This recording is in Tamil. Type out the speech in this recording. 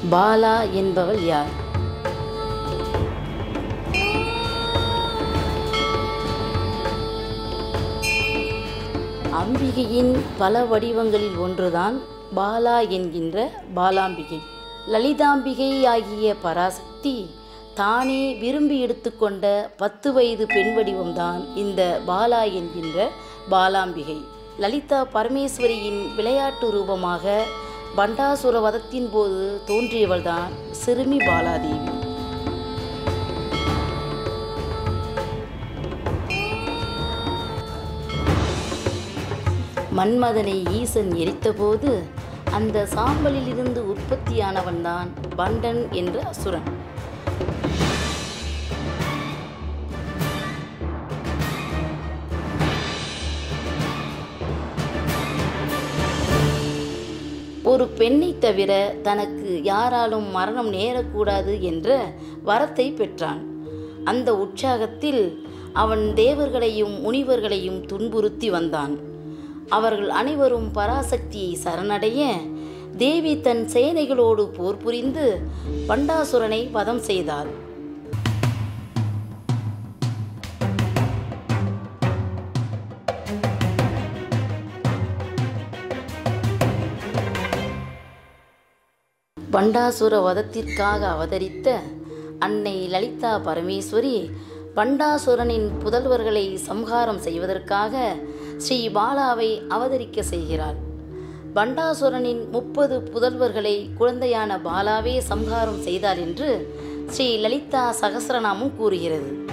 பாலா என்பவள் யார் அம்பிகையின் பல வடிவங்களில் ஒன்றுதான் பாலா என்கின்ற பாலாம்பிகை லலிதாம்பிகை ஆகிய பராசக்தி தானே விரும்பி எடுத்துக்கொண்ட பத்து வயது பெண் வடிவம்தான் இந்த பாலா என்கின்ற பாலாம்பிகை லலிதா பரமேஸ்வரியின் விளையாட்டு ரூபமாக பண்டாசுர வதத்தின் போது தோன்றியவள்தான் சிறுமி பாலாதேவி மன்மதனை ஈசன் எரித்தபோது அந்த சாம்பலிலிருந்து உற்பத்தியானவன்தான் பண்டன் என்ற அசுரன் ஒரு பெண்ணை தவிர தனக்கு யாராலும் மரணம் நேரக்கூடாது என்ற வரத்தை பெற்றான் அந்த உற்சாகத்தில் அவன் தேவர்களையும் முனிவர்களையும் துன்புறுத்தி வந்தான் அவர்கள் அனைவரும் பராசக்தியை சரணடைய தேவி தன் சேனைகளோடு போர் புரிந்து பண்டாசுரனை வதம் செய்தாள் பண்டாசுர வதத்திற்காக அவதரித்த அன்னை லலிதா பரமேஸ்வரி பண்டாசுரனின் புதல்வர்களை சம்ஹாரம் செய்வதற்காக ஸ்ரீ பாலாவை அவதரிக்க செய்கிறாள் பண்டாசுரனின் முப்பது புதல்வர்களை குழந்தையான பாலாவே சம்ஹாரம் செய்தாள் என்று ஸ்ரீ லலிதா சகஸ்ரநாமம் கூறுகிறது